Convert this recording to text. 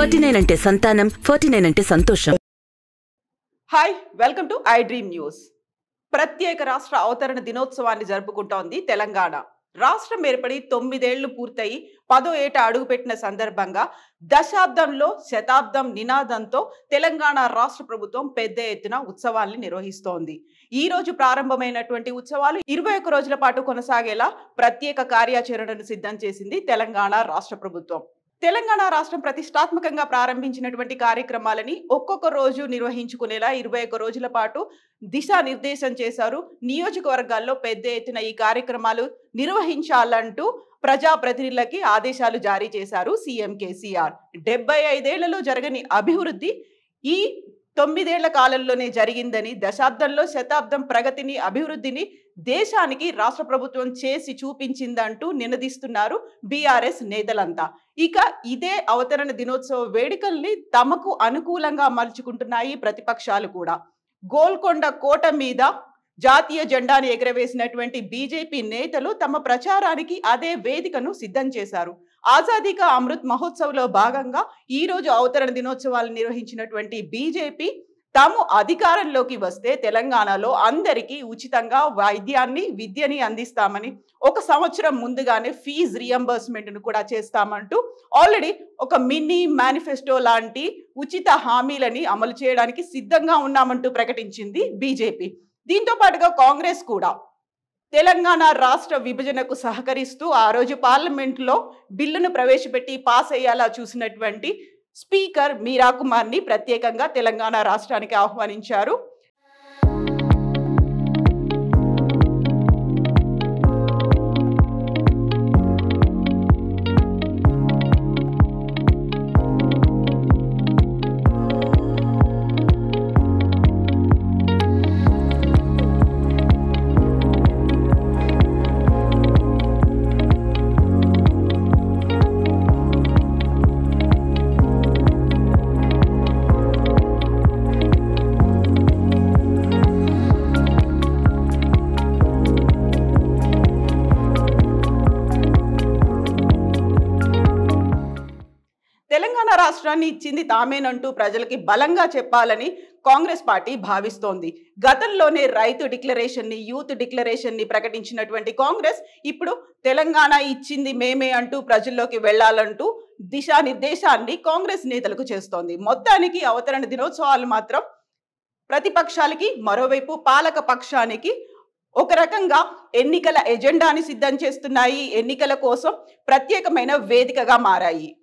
forty nine అంటే సంతానం forty nine అంటే సంతోషం hi welcome to I dream news ప్రత్యేక రాష్ట్ర అవతరణ దినోత్సవాన్ని జరుపుకుంటోంది తెలంగాణ రాష్ట్రం ఏర్పడి తొమ్మిదేళ్లు పూర్తయి పదో ఏట అడుగుపెట్టిన సందర్భంగా దశాబ్దంలో శతాబ్దం నినాదంతో తెలంగాణ రాష్ట్ర ప్రభుత్వం పెద్ద ఎత్తున ఉత్సవాల్ని నిర్వహిస్తోంది ఈ రోజు ప్రారంభమైనటువంటి ఉత్సవాలు ఇరవై ఒక్క రోజుల పాటు కొనసాగేలా ప్రత్యేక కార్యాచరణను సిద్ధం చేసింది తెలంగాణ రాష్ట్ర ప్రభుత్వం తెలంగాణ రాష్ట్రం ప్రతిష్టాత్మకంగా ప్రారంభించినటువంటి కార్యక్రమాలని ఒక్కొక్క రోజు నిర్వహించుకునేలా ఇరవై ఒక్క రోజుల పాటు దిశానిర్దేశం చేశారు నియోజకవర్గాల్లో పెద్ద ఎత్తున ఈ కార్యక్రమాలు నిర్వహించాలంటూ ప్రజాప్రతినిధులకి ఆదేశాలు జారీ చేశారు సీఎం కేసీఆర్ డెబ్బై ఐదేళ్లలో జరగని అభివృద్ధి ఈ తొమ్మిదేళ్ల కాలంలోనే జరిగిందని దశాబ్దంలో శతాబ్దం ప్రగతిని అభివృద్ధిని దేశానికి రాష్ట్ర ప్రభుత్వం చేసి చూపించిందంటూ నినదిస్తున్నారు బీఆర్ఎస్ నేతలంతా ఇక ఇదే అవతరణ దినోత్సవ వేడుకల్ని తమకు అనుకూలంగా మలుచుకుంటున్నాయి ప్రతిపక్షాలు కూడా గోల్కొండ కోట మీద జాతీయ జెండాని ఎగరవేసినటువంటి బీజేపీ నేతలు తమ ప్రచారానికి అదే వేదికను సిద్ధం చేశారు ఆజాదీ కా అమృత్ మహోత్సవ్లో భాగంగా ఈ రోజు అవతరణ దినోత్సవాలు నిర్వహించినటువంటి బీజేపీ తాము అధికారంలోకి వస్తే తెలంగాణలో అందరికీ ఉచితంగా వైద్యాన్ని విద్యని అందిస్తామని ఒక సంవత్సరం ముందుగానే ఫీజ్ రియంబర్స్మెంట్ను కూడా చేస్తామంటూ ఆల్రెడీ ఒక మినీ మేనిఫెస్టో లాంటి ఉచిత హామీలని అమలు చేయడానికి సిద్ధంగా ఉన్నామంటూ ప్రకటించింది బీజేపీ దీంతో పాటుగా కాంగ్రెస్ కూడా తెలంగాణ రాష్ట్ర విభజనకు సహకరిస్తూ ఆ రోజు పార్లమెంట్లో బిల్లును ప్రవేశపెట్టి పాస్ అయ్యేలా చూసినటువంటి స్పీకర్ మీరా కుమార్ని ప్రత్యేకంగా తెలంగాణ రాష్ట్రానికి ఆహ్వానించారు తెలంగాణ రాష్ట్రాన్ని ఇచ్చింది తామేనంటూ ప్రజలకి బలంగా చెప్పాలని కాంగ్రెస్ పార్టీ భావిస్తోంది గతంలోనే రైతు డిక్లరేషన్ ని యూత్ డిక్లరేషన్ ని ప్రకటించినటువంటి కాంగ్రెస్ ఇప్పుడు తెలంగాణ ఇచ్చింది మేమే అంటూ ప్రజల్లోకి వెళ్లాలంటూ దిశానిర్దేశాన్ని కాంగ్రెస్ నేతలకు చేస్తోంది మొత్తానికి అవతరణ దినోత్సవాలు మాత్రం ప్రతిపక్షాలకి మరోవైపు పాలక పక్షానికి ఒక రకంగా ఎన్నికల ఎజెండాని సిద్ధం చేస్తున్నాయి ఎన్నికల కోసం ప్రత్యేకమైన వేదికగా మారాయి